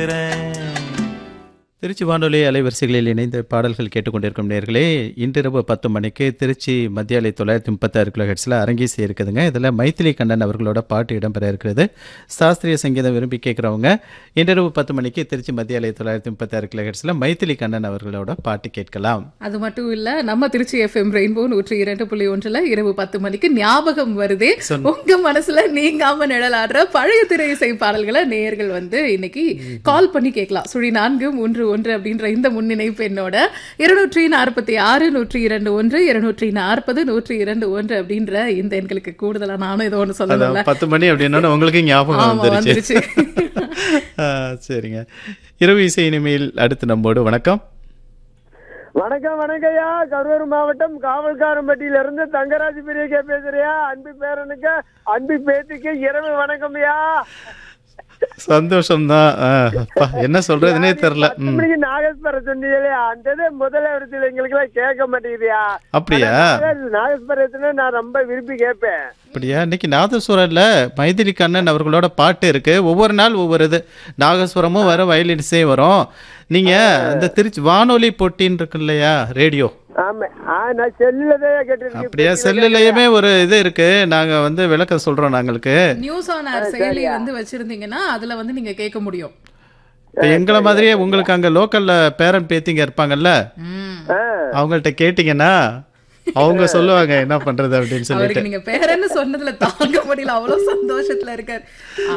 கேட்கிறேன் திருச்சி வானொலி அலைவரிசைகளில் இணைந்த பாடல்கள் கேட்டுக்கொண்டிருக்கும் நேர்களே இன்றிரவு பத்து மணிக்கு திருச்சி மத்திய அலை தொள்ளாயிரத்தி முப்பத்தாறு கிலோ ஹெட்ஸில் அரங்கேசி இருக்குதுங்க இதில் மைத்திலி கண்ணன் அவர்களோட பாட்டு இடம்பெற இருக்கிறது சாஸ்திரிய சங்கீதம் விரும்பி கேட்குறவங்க இன்றிரவு பத்து மணிக்கு திருச்சி மத்திய அலை தொள்ளாயிரத்தி முப்பத்தாறு கிலோ ஹெட்ஸில் மைத்திலி கண்ணன் அவர்களோட பாட்டு கேட்கலாம் அது மட்டும் இல்ல நம்ம திருச்சி எஃப்எம் ரெயின்போ நூற்றி இரண்டு புள்ளி ஒன்றுல இரவு பத்து மணிக்கு ஞாபகம் வருதே உங்க மனசுல நீங்காம நிழலாடுற பழைய திரை இசை பாடல்களை நேயர்கள் வந்து இன்னைக்கு கால் பண்ணி கேட்கலாம் சுழி நான்கு மூன்று ஒன்று அப்படின்ற இந்த முன்னிணைப்பு என்னோட இருநூற்றி நாற்பத்தி ஆறு நூற்றி இரண்டு ஒன்று இருநூற்றி நாற்பது நூற்றி இரண்டு ஒன்று அப்படின்ற இந்த எண்களுக்கு கூடுதலா நானும் ஏதோ ஒன்று சொல்லல அதான் பத்து மணி அப்படின்னா உங்களுக்கு ஞாபகம் ஆமா வந்துருச்சு வந்துருச்சு ஆ, சரிங்க இரவு இசை இனிமேல் அடுத்து நம்மோடு வணக்கம் வணக்கம் வணக்கம்யா கரூர் மாவட்டம் காவல்காரம்பட்டியில இருந்து தங்கராஜ் பெரியக்கா பேசுறியா அன்பு பேரனுக்கு அன்பு பேத்திக்கு இரவு வணக்கம்யா சந்தோஷம்தான் ஆ, அப்பா, என்ன சொல்றதுனே தெரில பத்து ம் மணிக்கு நாகஸ்வர சொன்னீங்களே அந்த இது முதல் இடத்துல எங்களுக்கு எல்லாம் கேட்க மாட்டேங்குதுயா அப்படியா நாகஸ்வரத்துல நான் ரொம்ப விரும்பி கேட்பேன் அப்படியா இன்னைக்கு நாதஸ்வரம்ல மைதிலி கண்ணன் அவர்களோட பாட்டு இருக்கு ஒவ்வொரு நாள் ஒவ்வொரு இது நாகஸ்வரமும் வரும் வயலின்ஸே வரும் நீங்க இந்த திருச்சி வானொலி போட்டின்னு இருக்கு இல்லையா ரேடியோ ஆமா ஆ நான் செல்லுல தான் கேட்டிருக்கேன் அப்படியா செல்லுலயுமே ஒரு இது இருக்கு நாங்க வந்து விளக்கம் சொல்றோம் நாங்களுக்கு நியூஸ் ஆன் ஏர் செயலி வந்து வச்சிருந்தீங்கன்னா அதுல வந்து நீங்க கேட்க முடியும் இப்ப எங்களை மாதிரியே உங்களுக்கு அங்க லோக்கல்ல பேரன் பேத்திங்க இருப்பாங்கல்ல ம். ஆ. அவங்கள்ட்ட கேட்டீங்கன்னா அவங்க சொல்லுவாங்க என்ன பண்றது அப்படின்னு சொல்லிட்டு அவருக்கு நீங்க பேரன்னு சொன்னதுல தாங்க முடியல அவ்வளவு சந்தோஷத்துல இருக்காரு